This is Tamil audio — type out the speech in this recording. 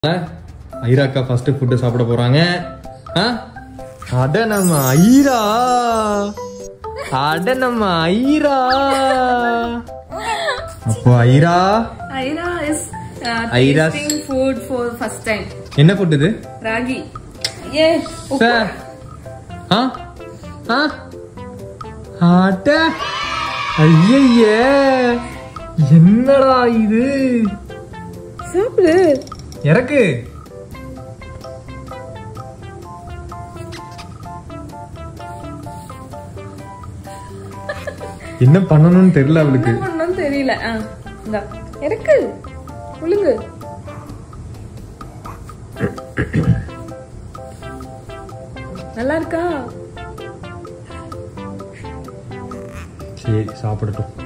ஐராக்கா ஃபர்ஸ்ட் ஃபுட்டு சாப்பிட போறாங்க ஆ? அட நம்ம ஐரா அட நம்ம ஐரா அப்போ Aira Aira is uh, Aira's- tasting food for first time. என்ன ஃபுட் இது Ragi. Yeah. சார் ஆ ஆ அட ஐயையே என்னடா இது சாப்பிடு இறக்கு என்ன பண்ணணும்னு தெரியல அவளுக்கு என்ன பண்ணணும்னு தெரியல ஆ இந்தா இருக்கு உளுங்கு நல்லா இருக்கா சரி சாப்பிடட்டும்